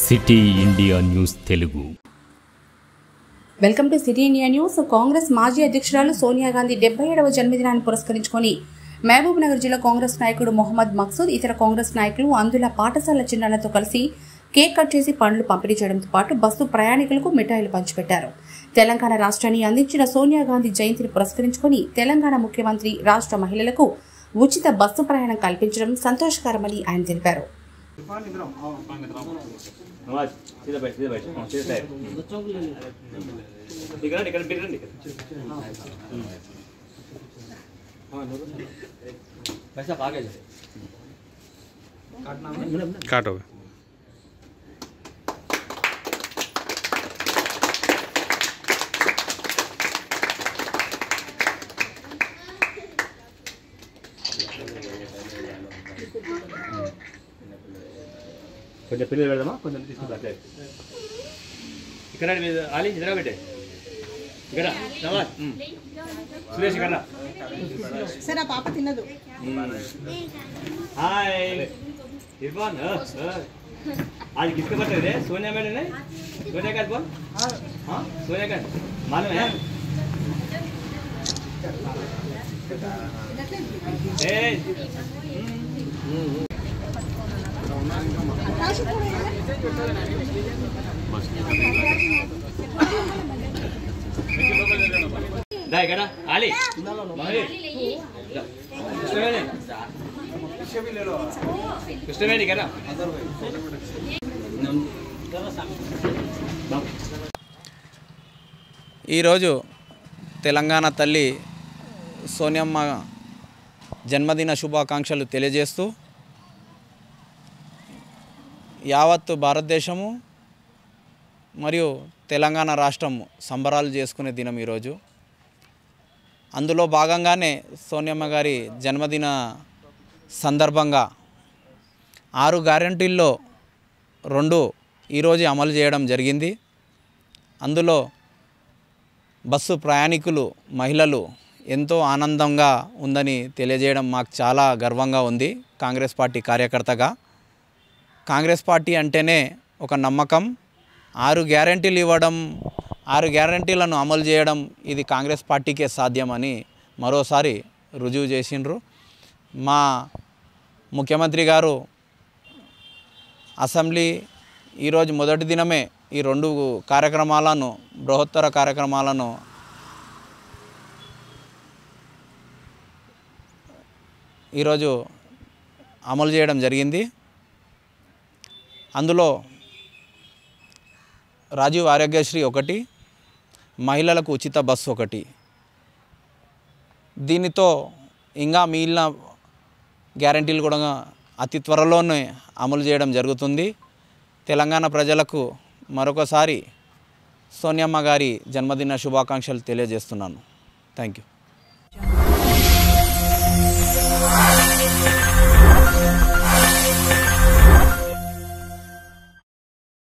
City India news Telugu welcome to city India news Congress మాజీ అధ్యక్షురాలు సోనియా గాంధీ డెబ్బై ఏడవ జన్మదినాన్ని పురస్కరించుకొని మహబూబ్ నగర్ జిల్లా కాంగ్రెస్ నాయకుడు మొహమ్మద్ మక్సూద్ ఇతర కాంగ్రెస్ నాయకులు అందుల పాఠశాల చిన్నాలతో కలిసి కేక్ కట్ చేసి పండ్లు పంపిణీ చేయడంతో పాటు బస్సు ప్రయాణికులకు మిఠాయిలు పంచిపెట్టారు తెలంగాణ రాష్ట్రాన్ని అందించిన సోనియా గాంధీ జయంతిని పురస్కరించుకొని తెలంగాణ ముఖ్యమంత్రి రాష్ట్ర మహిళలకు ఉచిత బస్సు ప్రయాణం కల్పించడం సంతోషకరమని ఆయన తెలిపారు नमाज सीधा बैठ सीधा बैठ हाँ, सीधा साइड ठीक है ना टिकट टिकट टिकट हाँ नो पैसा आगे जाए काटो కొంచెం పిల్లలు పెడదామా కొంచెం తీసుకుంటా అట్లే ఇక్కడ మీద ఆలి ఇద్దరా పెట్టే ఇక్కడ నవాజ్ ఉమ్. సురేష్ ఇక్కడ రా. సరే ఆ పాప తినదు हाय इरफान हाँ, हाँ। आज किसके बर्थडे रे सोनिया मैडम ने सोनिया का बोल हाँ सोनिया का मालूम है ए दा ఇక్కడ ఆలి మహేష్ దా. కృష్ణవేణి కృష్ణవేణి కదా ఈరోజు తెలంగాణ తల్లి సోనియమ్మ జన్మదిన శుభాకాంక్షలు తెలియజేస్తూ యావత్తు భారతదేశము మరియు తెలంగాణ రాష్ట్రం సంబరాలు చేసుకునే దినం ఈరోజు అందులో భాగంగానే సోనియమ్మ గారి జన్మదిన సందర్భంగా ఆరు గ్యారంటీల్లో రెండు ఈరోజు అమలు చేయడం జరిగింది అందులో బస్సు ప్రయాణికులు మహిళలు ఎంతో ఆనందంగా ఉందని తెలియజేయడం మాకు చాలా గర్వంగా ఉంది కాంగ్రెస్ పార్టీ కార్యకర్తగా కాంగ్రెస్ పార్టీ అంటేనే ఒక నమ్మకం ఆరు గ్యారంటీలు ఇవ్వడం ఆరు గ్యారంటీలను అమలు చేయడం ఇది కాంగ్రెస్ పార్టీకే సాధ్యమని మరోసారి రుజువు చేసిండ్రు మా ముఖ్యమంత్రి గారు అసెంబ్లీ ఈరోజు మొదటి దినమే ఈ రెండు కార్యక్రమాలను బృహత్తర కార్యక్రమాలను ఈరోజు అమలు చేయడం జరిగింది అందులో రాజీవ్ ఆరోగ్యశ్రీ ఒకటి మహిళలకు ఉచిత బస్సు ఒకటి దీనితో ఇంకా మిగిలిన గ్యారంటీలు కూడా అతి త్వరలోనే అమలు చేయడం జరుగుతుంది తెలంగాణ ప్రజలకు మరొకసారి సోనియమ్మ గారి జన్మదిన శుభాకాంక్షలు తెలియజేస్తున్నాను థ్యాంక్ యూ